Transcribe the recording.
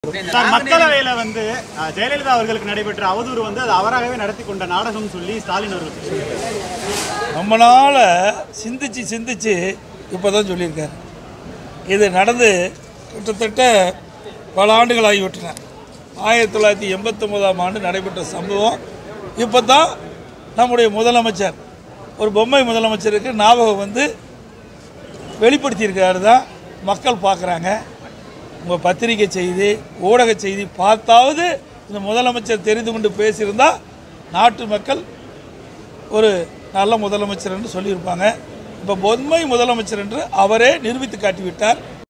Sir மக்களவையில வந்து அஹ், ஜெயலலிதா அவர்களுக்கு நடைபெற்ற அவதூறு வந்து அது அவராகவே நடத்தி கொண்ட நாடகம் சொல்லி ஸ்டாலின் அவர்கள் சொல்லியிருக்காரு. ரொம்ப நாள் சிந்திச்சு சிந்திச்சு இப்போ தான் சொல்லியிருக்காரு இது நடந்து கிட்டத்தட்ட பல ஆண்டுகள் ஆகிவிட்டன ஆயிரத்தி தொள்ளாயிரத்தி எண்பத்தொம்போதாம் ஆண்டு நடைபெற்ற சம்பவம் இப்போ தான் நம்முடைய முதலமைச்சர் ஒரு பொம்மை முதலமைச்சருக்கு ஞாபகம் வந்து வெளிப்படுத்தியிருக்காரு தான் மக்கள் பார்க்குறாங்க உங்கள் பத்திரிகை செய்தி ஊடக செய்தி பார்த்தாவது இந்த முதலமைச்சர் தெரிந்து கொண்டு பேசியிருந்தா நாட்டு மக்கள் ஒரு நல்ல முதலமைச்சர் என்று சொல்லியிருப்பாங்க இப்போ பொம்மை முதலமைச்சர் என்று அவரே நிரூபித்து காட்டிவிட்டார்